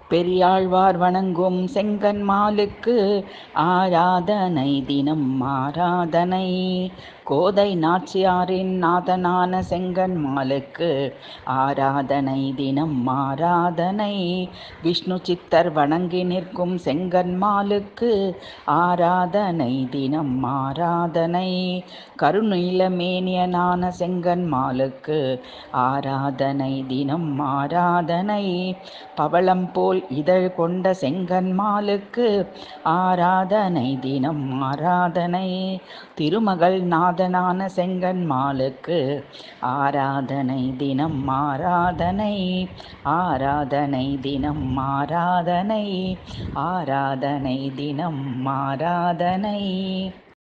பெரியாழ்வார் வணங்கும் செங்கன்மாலுக்கு ஆராதனை தினம் ஆராதனை கோதை நாச்சியாரின் நாதனான செங்கன்மாலுக்கு ஆராதனை தினம் ஆராதனை விஷ்ணு சித்தர் வணங்கி நிற்கும் செங்கன்மாலுக்கு ஆராதனை தினம் ஆராதனை கருநீலமேனியனான செங்கன்மாலுக்கு ஆராதனை தினம் ஆராதனை பவளம் போல் இதழ் கொண்ட செங்கன்மாலுக்கு ஆராதனை தினம் ஆராதனை திருமகள் நாதனான செங்கன்மாலுக்கு ஆராதனை தினம் ஆராதனை ஆராதனை தினம் ஆராதனை ஆராதனை தினம் ஆராதனை